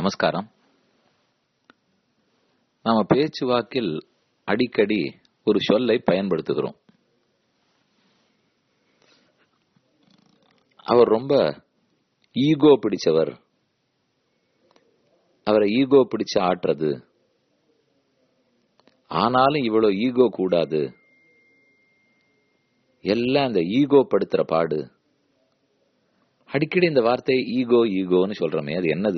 நமஸ்காரம் நாம பேச்சு வாக்கில் அடிக்கடி ஒரு சொல்லை பயன்படுத்துகிறோம் அவர் ரொம்ப ஈகோ பிடிச்சவர் அவரை ஈகோ பிடிச்சு ஆட்டுறது ஆனாலும் இவ்வளவு ஈகோ கூடாது எல்லாம் இந்த ஈகோ படுத்துற பாடு அடிக்கடி இந்த வார்த்தை ஈகோ ஈகோன்னு சொல்றோமே அது என்னது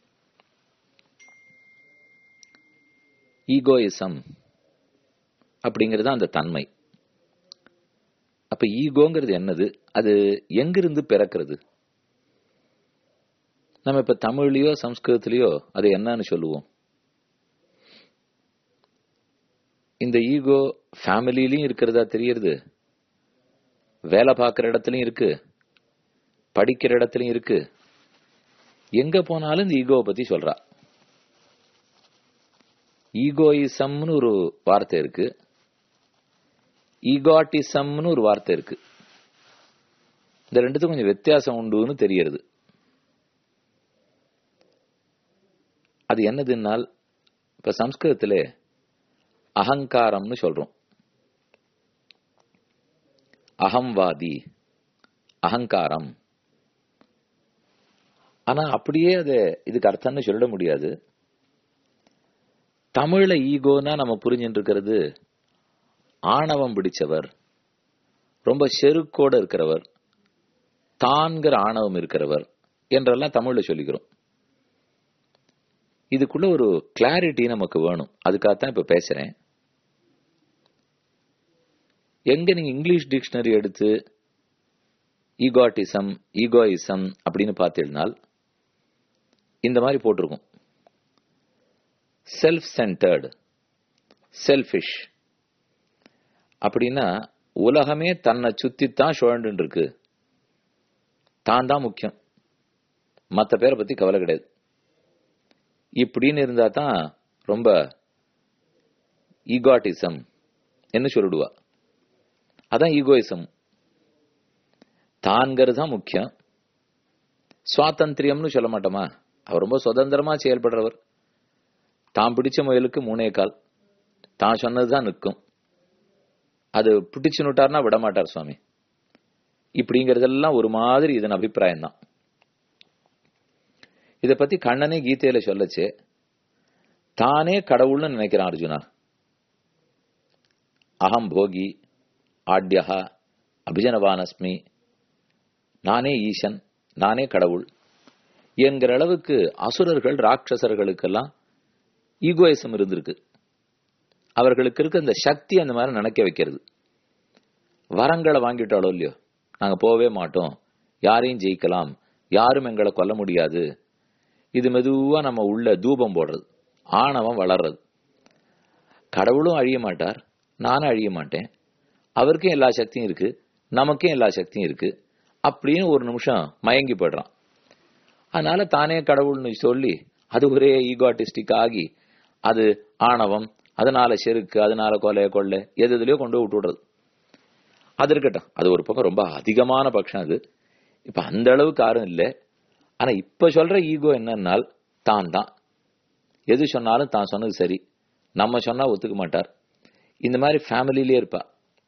ஈகோயிசம் அப்படிங்கிறது அந்த தன்மை அப்ப ஈகோங்கிறது என்னது அது எங்கிருந்து பிறக்கிறது நம்ம இப்ப தமிழ்லயோ சம்ஸ்கிருதத்திலயோ அது என்னன்னு சொல்லுவோம் இந்த ஈகோ ஃபேமிலிலையும் இருக்கிறதா தெரியறது வேலை பார்க்குற இடத்துலயும் இருக்கு படிக்கிற இடத்துலயும் இருக்கு எங்க போனாலும் இந்த ஈகோவை பத்தி சொல்றா ஈகோயிசம்னு ஒரு வார்த்தை இருக்கு ஈகாட்டிசம்னு ஒரு வார்த்தை இருக்கு இந்த ரெண்டுத்துக்கும் கொஞ்சம் வித்தியாசம் உண்டுன்னு தெரியறது அது என்னதுன்னால் இப்ப சம்ஸ்கிருதத்துல அகங்காரம்னு சொல்றோம் அகம்வாதி அகங்காரம் ஆனா அப்படியே அது இதுக்கு அர்த்தம்னு சொல்லிட முடியாது தமிழ்ல ஈகோனா நம்ம புரிஞ்சுட்டு இருக்கிறது ஆணவம் பிடிச்சவர் ரொம்ப செருக்கோட இருக்கிறவர் தான்கிற ஆணவம் இருக்கிறவர் என்றெல்லாம் தமிழ்ல சொல்லிக்கிறோம் இதுக்குள்ள ஒரு கிளாரிட்டி நமக்கு வேணும் அதுக்காகத்தான் இப்ப பேசுறேன் எங்க நீங்க இங்கிலீஷ் டிக்ஷனரி எடுத்து ஈகாட்டிசம் ஈகோயிசம் அப்படின்னு பார்த்தீங்கன்னால் இந்த மாதிரி போட்டிருக்கும் செல்ஃப் சென்டர்டு செல்ஃபிஷ் அப்படின்னா உலகமே தன்னை சுத்தித்தான் சுழண்டு இருக்கு தான் தான் முக்கியம் மற்ற பேரை பத்தி கவலை கிடையாது இப்படின்னு இருந்தா தான் ரொம்ப ஈகாட்டிசம் என்ன சொல்லிடுவா அதான் ஈகோயிசம் தான்கிறது தான் முக்கியம் சுவாதந்திரியம்னு சொல்ல மாட்டோமா அவர் ரொம்ப சுதந்திரமா செயல்படுறவர் தான் பிடிச்ச முயலுக்கு மூணே கால் தான் சொன்னதுதான் நிற்கும் அது பிடிச்சு நுட்டார்னா விட மாட்டார் சுவாமி இப்படிங்கிறதெல்லாம் ஒரு மாதிரி இதன் அபிப்பிராயம் தான் இத பத்தி கண்ணனே கீதையில சொல்லச்சு தானே கடவுள்னு நினைக்கிறான் அர்ஜுனா அகம் போகி ஆட்யா அபிஜனவானஸ்மி நானே ஈசன் நானே கடவுள் என்கிற அளவுக்கு அசுரர்கள் ராட்சசர்களுக்கெல்லாம் ஈகோயிசம் இருந்திருக்கு அவர்களுக்கு இருக்க இந்த சக்தி அந்த மாதிரி நினைக்க வைக்கிறது வரங்களை வாங்கிட்டாலோ இல்லையோ நாங்க போவே மாட்டோம் யாரையும் ஜெயிக்கலாம் யாரும் எங்களை கொல்ல முடியாது இது மெதுவா நம்ம உள்ள தூபம் போடுறது ஆணவம் வளர்றது கடவுளும் அழிய மாட்டார் நானும் அழிய மாட்டேன் அவருக்கும் எல்லா சக்தியும் இருக்கு நமக்கும் எல்லா சக்தியும் இருக்கு அப்படின்னு ஒரு நிமிஷம் மயங்கி போயிடுறான் அதனால தானே கடவுள்னு சொல்லி அது ஒரே ஈகோட்டிஸ்டிக் ஆகி அது ஆணவம் அதனால செருக்கு அதனால கொலை கொள்ளை எது எதுலயோ கொண்டு விட்டு விடுறது அது இருக்கட்டும் அது ஒரு பக்கம் ரொம்ப அதிகமான பட்சம் அது இப்ப அந்த அளவுக்கு யாரும் இல்லை ஆனா இப்ப சொல்ற ஈகோ என்னன்னால் தான் தான் எது சொன்னாலும் தான் சொன்னது சரி நம்ம சொன்னா ஒத்துக்க மாட்டார் இந்த மாதிரி ஃபேமிலிலே இருப்பா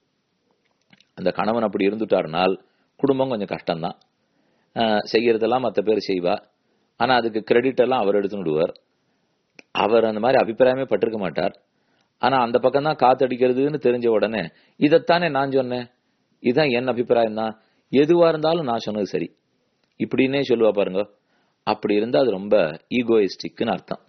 அந்த கணவன் அப்படி இருந்துட்டாருனால் குடும்பம் கொஞ்சம் கஷ்டம்தான் செய்யறதெல்லாம் மற்ற பேர் செய்வா ஆனா அதுக்கு கிரெடிட் எல்லாம் அவர் எடுத்துன்னு விடுவார் அவர் அந்த மாதிரி அபிப்பிராயமே பட்டிருக்க மாட்டார் ஆனா அந்த பக்கம் தான் காத்தடிக்கிறதுன்னு தெரிஞ்ச உடனே இதைத்தானே நான் சொன்னேன் இதுதான் என் அபிப்பிராயம் தான் எதுவா இருந்தாலும் நான் சொன்னது சரி இப்படின்னே சொல்லுவா பாருங்க அப்படி இருந்தா அது ரொம்ப ஈகோயிஸ்டிக்னு அர்த்தம்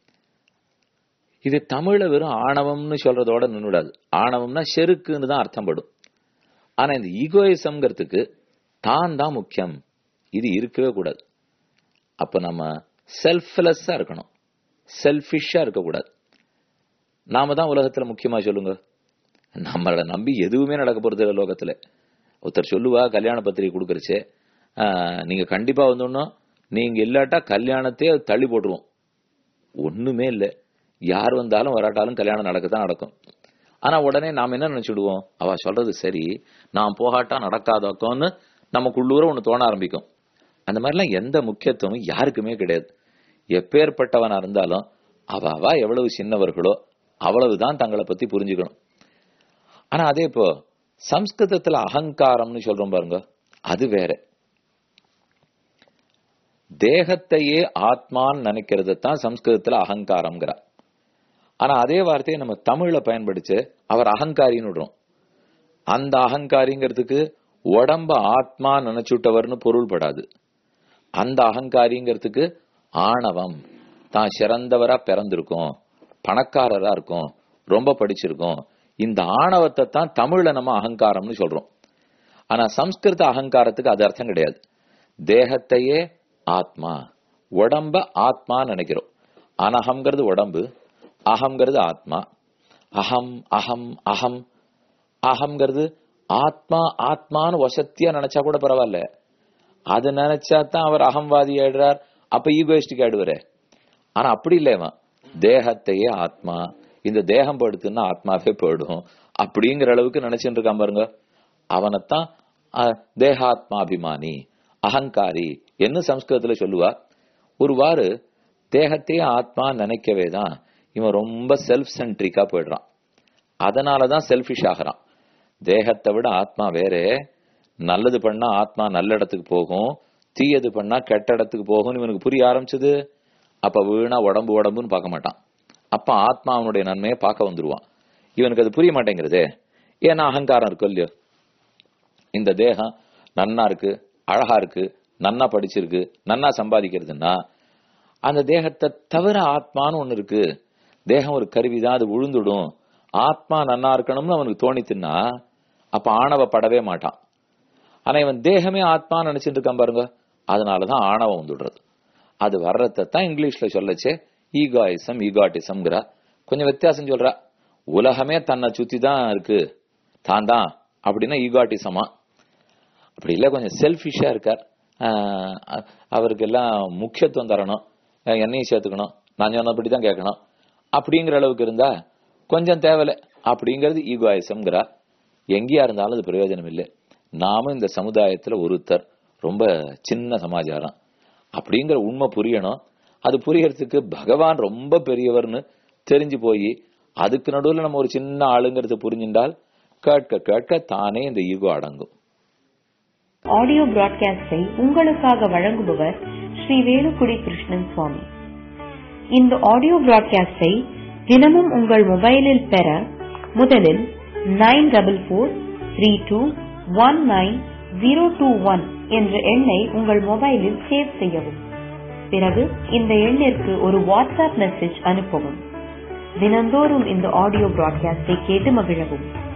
இது தமிழ்ல வெறும் ஆணவம்னு சொல்றதோட நின்றுடாது ஆணவம்னா செருக்குன்னு தான் அர்த்தம் படும் ஆனா இந்த ஈகோயிசம்ங்கிறதுக்கு தான் தான் முக்கியம் இது இருக்கவே கூடாது அப்ப நம்ம செல்ஃப்லெஸ்ஸா இருக்கணும் செல்ஃபிஷா இருக்கக்கூடாது நாம தான் உலகத்துல முக்கியமா சொல்லுங்க நம்மளை நம்பி எதுவுமே நடக்க போறது இல்லை லோகத்துல ஒருத்தர் சொல்லுவா கல்யாண பத்திரிகை கொடுக்கறச்சே நீங்க கண்டிப்பா வந்துடணும் நீங்க இல்லாட்டா கல்யாணத்தையே தள்ளி போட்டுருவோம் ஒண்ணுமே இல்லை யார் வந்தாலும் வராட்டாலும் கல்யாணம் நடக்கத்தான் நடக்கும் ஆனா உடனே நாம் என்ன நினைச்சுடுவோம் அவ சொல்றது சரி நான் போகாட்டா நடக்காதோக்கோன்னு நமக்குள்ளூர ஒண்ணு தோண ஆரம்பிக்கும் அந்த மாதிரிலாம் எந்த முக்கியத்துவமும் யாருக்குமே கிடையாது எப்பேற்பட்டவனா இருந்தாலும் அவ அவ எவ்வளவு சின்னவர்களோ அவ்வளவுதான் தங்களை பத்தி புரிஞ்சுக்கணும் ஆனா அதே இப்போ சம்ஸ்கிருதத்துல அகங்காரம்னு சொல்றோம் பாருங்க அது வேற தேகத்தையே ஆத்மான்னு நினைக்கிறது தான் சம்ஸ்கிருதத்துல அகங்காரம்ங்கிற ஆனா அதே வார்த்தையை நம்ம தமிழ்ல பயன்படுத்தி அவர் அகங்காரின்னு விடுறோம் அந்த அகங்காரிங்கிறதுக்கு உடம்ப ஆத்மா நினைச்சுட்டவர்னு பொருள்படாது அந்த அகங்காரிங்கிறதுக்கு ஆணவம் தான் சிறந்தவரா பிறந்திருக்கோம் பணக்காரரா இருக்கும் ரொம்ப படிச்சிருக்கோம் இந்த ஆணவத்தை தான் தமிழ்ல நம்ம அகங்காரம்னு சொல்றோம் ஆனா சம்ஸ்கிருத அகங்காரத்துக்கு அது அர்த்தம் கிடையாது தேகத்தையே ஆத்மா உடம்ப ஆத்மா நினைக்கிறோம் அனகம்ங்கிறது உடம்பு அகம்ங்கிறது ஆத்மா அகம் அகம் அகம் அகம்ங்கிறது ஆத்மா ஆத்மான்னு வசத்தியா நினைச்சா கூட பரவாயில்ல அது நினைச்சா தான் அவர் அகம்வாதி ஆயிடுறார் அப்ப ஈகோயிஸ்டிக் ஆயிடுவாரு ஆனா அப்படி இல்லை இவன் தேகத்தையே ஆத்மா இந்த தேகம் படுத்துன்னா ஆத்மாவே போயிடும் அப்படிங்கிற அளவுக்கு நினைச்சுட்டு இருக்கான் பாருங்க அவனைத்தான் அஹ், தேகாத்மாபிமானி அகங்காரி என்ன சம்ஸ்கிருதத்துல சொல்லுவா ஒருவாறு தேகத்தையே ஆத்மா நினைக்கவே தான் இவன் ரொம்ப செல்ஃப் சென்ட்ரிக்கா போயிடுறான் அதனாலதான் செல்ஃபிஷ் ஆகிறான் தேகத்தை விட ஆத்மா வேற நல்லது பண்ணா ஆத்மா நல்ல இடத்துக்கு போகும் தீயது பண்ணா கெட்ட இடத்துக்கு போகும்னு இவனுக்கு புரிய ஆரம்பிச்சது அப்ப வீணா உடம்பு உடம்புன்னு பார்க்க மாட்டான் அப்ப ஆத்மா அவனுடைய நன்மையை பார்க்க வந்துருவான் இவனுக்கு அது புரிய மாட்டேங்கிறதே ஏன்னா அகங்காரம் இருக்கும் இல்லையோ இந்த தேகம் நன்னா இருக்கு அழகா இருக்கு நன்னா படிச்சிருக்கு நன்னா சம்பாதிக்கிறதுன்னா அந்த தேகத்தை தவிர ஆத்மான்னு ஒண்ணு இருக்கு தேகம் ஒரு கருவிதான் அது விழுந்துடும் ஆத்மா நன்னா இருக்கணும்னு அவனுக்கு தோணித்துன்னா அப்ப ஆணவப்படவே மாட்டான் ஆனா இவன் தேகமே ஆத்மா நினைச்சிட்டு இருக்கான் பாருங்க அதனாலதான் ஆணவம் வந்துடுறது அது வர்றதை தான் இங்கிலீஷ்ல சொல்லச்சே ஈகாயிசம் ஈகாட்டிசம்ங்கிற கொஞ்சம் வித்தியாசம் சொல்றா உலகமே தன்னை சுத்தி தான் இருக்கு தான் தான் அப்படின்னா ஈகாட்டிசமா அப்படி இல்ல கொஞ்சம் செல்ஃபிஷா இருக்கார் ஆஹ் அ- அவருக்கு எல்லாம் முக்கியத்துவம் தரணும் அஹ் என்னையும் சேர்த்துக்கணும் நான் சொன்னபடி தான் கேட்கணும் அப்படிங்கிற அளவுக்கு இருந்தா கொஞ்சம் தேவையில்ல அப்படிங்கிறது ஈகோயிசம்ங்கிறா எங்கேயா இருந்தாலும் அது பிரயோஜனம் இல்லை நாமும் இந்த சமுதாயத்துல ஒருத்தர் ரொம்ப சின்ன சமாச்சாரம் அப்படிங்கிற உண்மை புரியணும் அது புரியறதுக்கு பகவான் ரொம்ப பெரியவர்னு தெரிஞ்சு போய் அதுக்கு நடுவுல நம்ம ஒரு சின்ன ஆளுங்கிறது புரிஞ்சின்றால் கேட்க கேட்க தானே இந்த ஈகோ அடங்கும் ஆடியோ பிராட்காஸ்டை உங்களுக்காக வழங்குபவர் ஸ்ரீ வேலுக்குடி கிருஷ்ணன் சுவாமி இந்த ஆடியோ பிராட்காஸ்டை தினமும் உங்கள் மொபைலில் பெற முதலில் nine double four three two one nine zero two one என்ற எண்ணை உங்கள் மொபைலில் சேவ் செய்யவும் பிறகு இந்த எண்ணிற்கு ஒரு வாட்ஸ்அப் மெசேஜ் அனுப்பவும் தினந்தோறும் இந்த ஆடியோ பிராட்காஸ்டை கேட்டு மகிழவும்